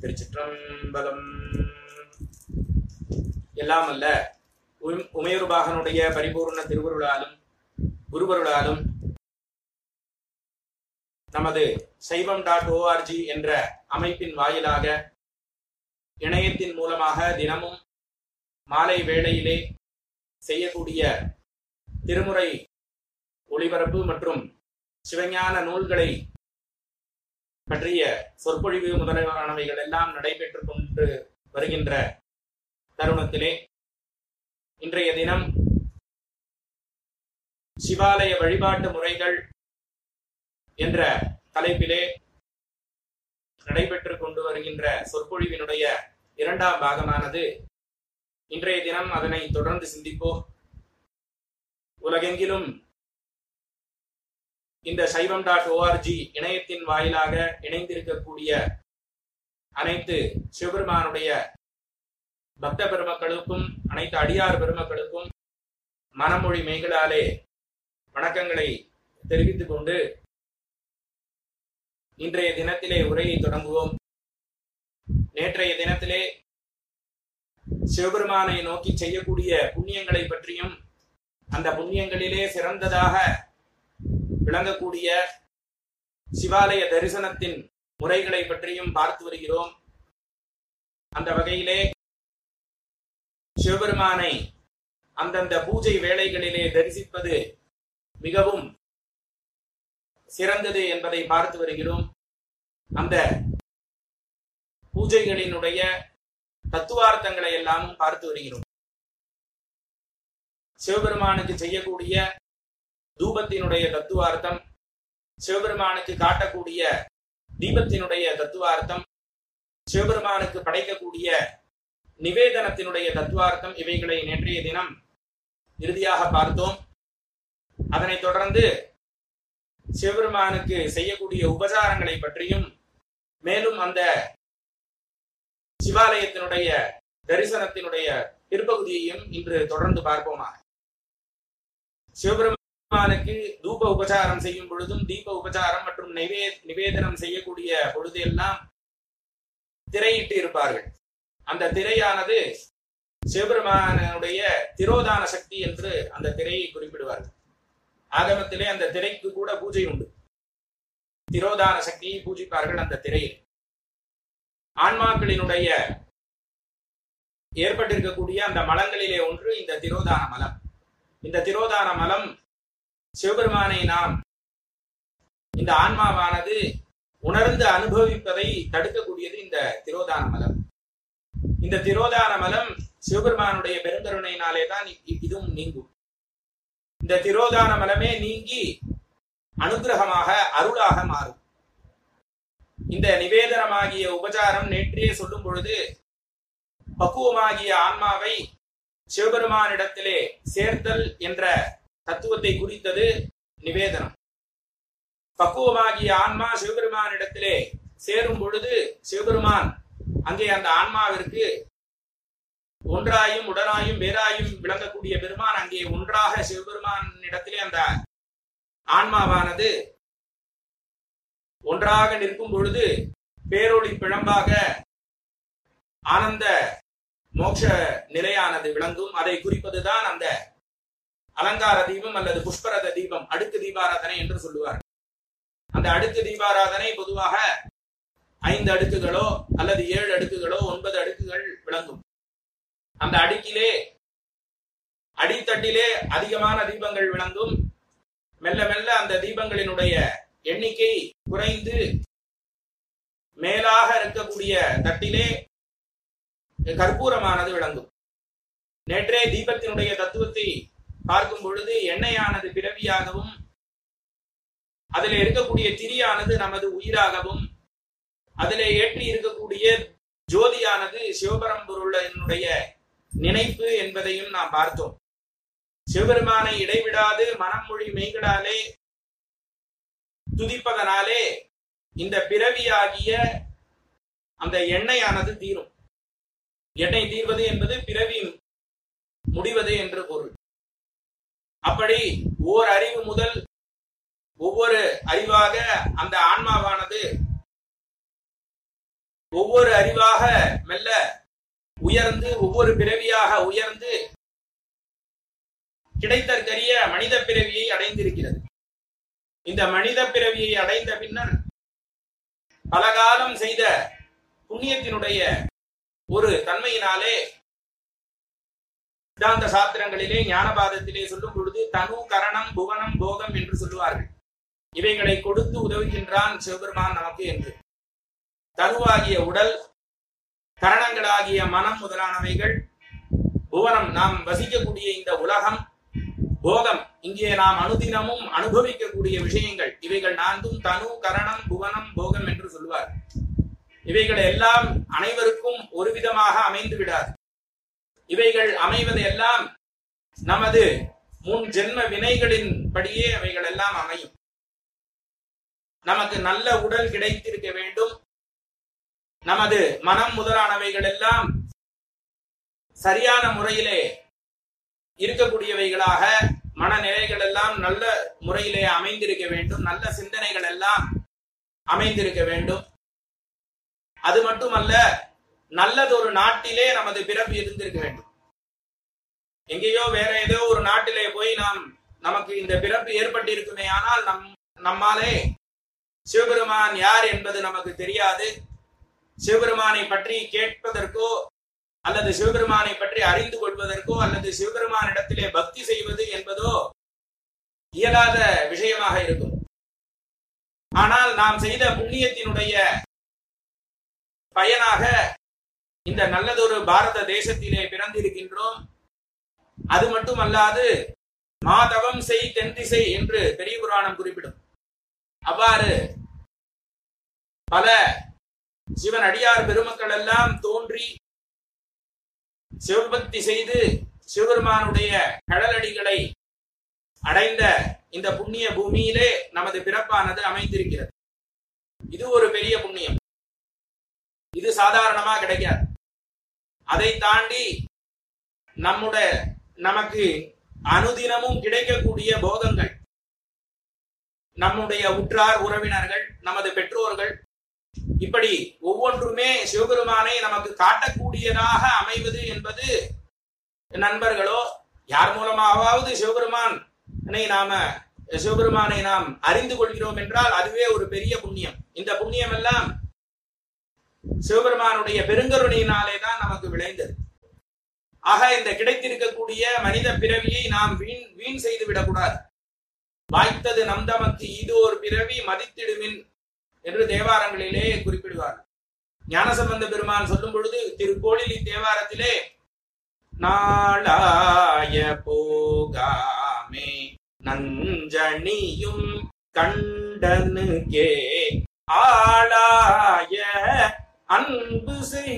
திருச்சிற்றம்பலம் எல்லாம் அல்ல உம்- உமையுருபாகனுடைய பரிபூர்ண திருவருளாலும் குருவருளாலும் நமது சைவம் டாட் ஓஆர்ஜி என்ற அமைப்பின் வாயிலாக இணையத்தின் மூலமாக தினமும் மாலை வேளையிலே செய்யக்கூடிய திருமுறை ஒளிபரப்பு மற்றும் சிவஞான நூல்களை பற்றிய சொற்பொழிவு முதலானவைகள் எல்லாம் நடைபெற்றுக் கொண்டு வருகின்ற தருணத்திலே இன்றைய தினம் சிவாலய வழிபாட்டு முறைகள் என்ற தலைப்பிலே நடைபெற்றுக் கொண்டு வருகின்ற சொற்பொழிவினுடைய இரண்டாம் பாகமானது இன்றைய தினம் அதனை தொடர்ந்து சிந்திப்போம் உலகெங்கிலும் இந்த சைவம் டாட் ஓஆர்ஜி இணையத்தின் வாயிலாக இணைந்திருக்கக்கூடிய அனைத்து சிவபெருமானுடைய பக்த பெருமக்களுக்கும் அனைத்து அடியார் பெருமக்களுக்கும் மனமொழி மெய்களாலே வணக்கங்களை தெரிவித்துக் கொண்டு இன்றைய தினத்திலே உரையை தொடங்குவோம் நேற்றைய தினத்திலே சிவபெருமானை நோக்கி செய்யக்கூடிய புண்ணியங்களை பற்றியும் அந்த புண்ணியங்களிலே சிறந்ததாக விளங்கக்கூடிய சிவாலய தரிசனத்தின் முறைகளை பற்றியும் பார்த்து வருகிறோம் அந்த வகையிலே சிவபெருமானை அந்தந்த பூஜை வேளைகளிலே தரிசிப்பது மிகவும் சிறந்தது என்பதை பார்த்து வருகிறோம் அந்த பூஜைகளினுடைய தத்துவார்த்தங்களை எல்லாமும் பார்த்து வருகிறோம் சிவபெருமானுக்கு செய்யக்கூடிய தூபத்தினுடைய தத்துவார்த்தம் சிவபெருமானுக்கு காட்டக்கூடிய தீபத்தினுடைய தத்துவார்த்தம் சிவபெருமானுக்கு படைக்கக்கூடிய நிவேதனத்தினுடைய தத்துவார்த்தம் இவைகளை நேற்றைய தினம் இறுதியாக பார்த்தோம் அதனைத் தொடர்ந்து சிவபெருமானுக்கு செய்யக்கூடிய உபசாரங்களை பற்றியும் மேலும் அந்த சிவாலயத்தினுடைய தரிசனத்தினுடைய பிற்பகுதியையும் இன்று தொடர்ந்து பார்ப்போமா சிவபெருமானுக்கு தூப உபசாரம் செய்யும் பொழுதும் தீப உபசாரம் மற்றும் நிவே நிவேதனம் செய்யக்கூடிய பொழுது எல்லாம் திரையிட்டு இருப்பார்கள் அந்த திரையானது சிவபெருமானுடைய திரோதான சக்தி என்று அந்த திரையை குறிப்பிடுவார்கள் ஆகமத்திலே அந்த திரைக்கு கூட பூஜை உண்டு திரோதான சக்தியை பூஜிப்பார்கள் அந்த திரையில் ஆன்மாக்களினுடைய ஏற்பட்டிருக்கக்கூடிய அந்த மலங்களிலே ஒன்று இந்த திரோதான மலம் இந்த திரோதான மலம் சிவபெருமானை நாம் இந்த ஆன்மாவானது உணர்ந்து அனுபவிப்பதை தடுக்கக்கூடியது இந்த திரோதான மலம் இந்த திரோதான மலம் சிவபெருமானுடைய பெருங்கருணையினாலே தான் இ- இதுவும் நீங்கும் இந்த திரோதான மலமே நீங்கி அனுகிரகமாக அருளாக மாறும் இந்த நிவேதனமாகிய உபசாரம் நேற்றே சொல்லும் பொழுது பக்குவமாகிய ஆன்மாவை சிவபெருமானிடத்திலே சேர்த்தல் என்ற தத்துவத்தை குறித்தது நிவேதனம் பக்குவமாகிய ஆன்மா சிவபெருமானிடத்திலே சேரும் பொழுது சிவபெருமான் அங்கே அந்த ஆன்மாவிற்கு ஒன்றாயும் உடனாயும் வேறாயும் விளங்கக்கூடிய பெருமான் அங்கே ஒன்றாக சிவபெருமானிடத்திலே அந்த ஆன்மாவானது ஒன்றாக நிற்கும் பொழுது பேரொளி பிழம்பாக ஆனந்த மோட்ச நிலையானது விளங்கும் அதை குறிப்பதுதான் அந்த அலங்கார தீபம் அல்லது புஷ்பரத தீபம் அடுக்கு தீபாராதனை என்று சொல்லுவார் அந்த அடுக்கு தீபாராதனை பொதுவாக ஐந்து அடுக்குகளோ அல்லது ஏழு அடுக்குகளோ ஒன்பது அடுக்குகள் விளங்கும் அந்த அடுக்கிலே அடித்தட்டிலே அதிகமான தீபங்கள் விளங்கும் மெல்ல மெல்ல அந்த தீபங்களினுடைய எண்ணிக்கை குறைந்து மேலாக இருக்கக்கூடிய தட்டிலே கற்பூரமானது விளங்கும் நேற்றே தீபத்தினுடைய தத்துவத்தை பார்க்கும் பொழுது எண்ணெயானது பிறவியாகவும் அதில் இருக்கக்கூடிய திரியானது நமது உயிராகவும் அதிலே ஏற்றி இருக்கக்கூடிய ஜோதியானது சிவபரம்பொருளினுடைய நினைப்பு என்பதையும் நாம் பார்த்தோம் சிவபெருமானை இடைவிடாது மனம் மொழி மெய்களாலே துதிப்பதனாலே இந்த பிறவியாகிய அந்த எண்ணெயானது தீரும் எண்ணெய் தீர்வது என்பது பிறவி முடிவது என்று பொருள் அப்படி ஓர் அறிவு முதல் ஒவ்வொரு அறிவாக அந்த ஆன்மாவானது ஒவ்வொரு அறிவாக மெல்ல உயர்ந்து ஒவ்வொரு பிறவியாக உயர்ந்து கிடைத்தற்கரிய மனித பிறவியை அடைந்திருக்கிறது இந்த மனித பிறவியை அடைந்த பின்னர் பலகாலம் செய்த புண்ணியத்தினுடைய ஒரு தன்மையினாலே சித்தாந்த சாஸ்திரங்களிலே ஞானபாதத்திலே சொல்லும் பொழுது தனு கரணம் புவனம் போகம் என்று சொல்லுவார்கள் இவைகளை கொடுத்து உதவுகின்றான் சிவபெருமான் நமக்கு என்று தனுவாகிய உடல் கரணங்களாகிய மனம் முதலானவைகள் புவனம் நாம் வசிக்கக்கூடிய இந்த உலகம் போகம் இங்கே நாம் அனுதினமும் அனுபவிக்கக்கூடிய விஷயங்கள் இவைகள் நான்கும் தனு கரணம் புவனம் போகம் என்று சொல்லுவார் இவைகள் எல்லாம் அனைவருக்கும் ஒரு விதமாக அமைந்து விடாது இவைகள் அமைவது எல்லாம் நமது முன் ஜென்ம வினைகளின் படியே அவைகள் எல்லாம் அமையும் நமக்கு நல்ல உடல் கிடைத்திருக்க வேண்டும் நமது மனம் முதலானவைகள் எல்லாம் சரியான முறையிலே இருக்கக்கூடியவைகளாக மனநிலைகள் எல்லாம் நல்ல முறையிலே அமைந்திருக்க வேண்டும் நல்ல சிந்தனைகள் எல்லாம் அமைந்திருக்க வேண்டும் அது மட்டுமல்ல நல்லதொரு நாட்டிலே நமது பிறப்பு இருந்திருக்க வேண்டும் எங்கேயோ வேற ஏதோ ஒரு நாட்டிலே போய் நாம் நமக்கு இந்த பிறப்பு ஏற்பட்டிருக்குமே ஆனால் நம் நம்மாலே சிவபெருமான் யார் என்பது நமக்கு தெரியாது சிவபெருமானை பற்றி கேட்பதற்கோ அல்லது சிவபெருமானை பற்றி அறிந்து கொள்வதற்கோ அல்லது சிவபெருமானிடத்திலே பக்தி செய்வது என்பதோ இயலாத விஷயமாக இருக்கும் ஆனால் நாம் செய்த புண்ணியத்தினுடைய பயனாக இந்த நல்லதொரு பாரத தேசத்திலே பிறந்திருக்கின்றோம் அது மட்டுமல்லாது மாதவம் செய் தென்திசை என்று பெரிய புராணம் குறிப்பிடும் அவ்வாறு பல சிவன் அடியார் பெருமக்கள் எல்லாம் தோன்றி சிவபக்தி செய்து சிவபெருமானுடைய கடலடிகளை அடைந்த இந்த புண்ணிய பூமியிலே நமது பிறப்பானது அமைந்திருக்கிறது இது ஒரு பெரிய புண்ணியம் இது சாதாரணமா கிடைக்காது அதை தாண்டி நம்முடைய நமக்கு அனுதினமும் கிடைக்கக்கூடிய போகங்கள் நம்முடைய உற்றார் உறவினர்கள் நமது பெற்றோர்கள் இப்படி ஒவ்வொன்றுமே சிவபெருமானை நமக்கு காட்டக்கூடியதாக அமைவது என்பது நண்பர்களோ யார் மூலமாவது சிவபெருமான் நாம சிவபெருமானை நாம் அறிந்து கொள்கிறோம் என்றால் அதுவே ஒரு பெரிய புண்ணியம் இந்த புண்ணியம் எல்லாம் சிவபெருமானுடைய பெருங்கருணையினாலே தான் நமக்கு விளைந்தது ஆக இந்த கிடைத்திருக்கக்கூடிய மனித பிறவியை நாம் வீண் வீண் செய்து விடக்கூடாது வாய்த்தது நம் தமக்கு இது ஒரு பிறவி மதித்திடுமின் என்று தேவாரங்களிலே குறிப்பிடுவார் ஞானசம்பந்த பெருமான் சொல்லும் பொழுது திருக்கோளிலி தேவாரத்திலே நாளாய போகாமே நஞ்சணியும் கண்டனுக்கே ஆளாய அன்பு செய்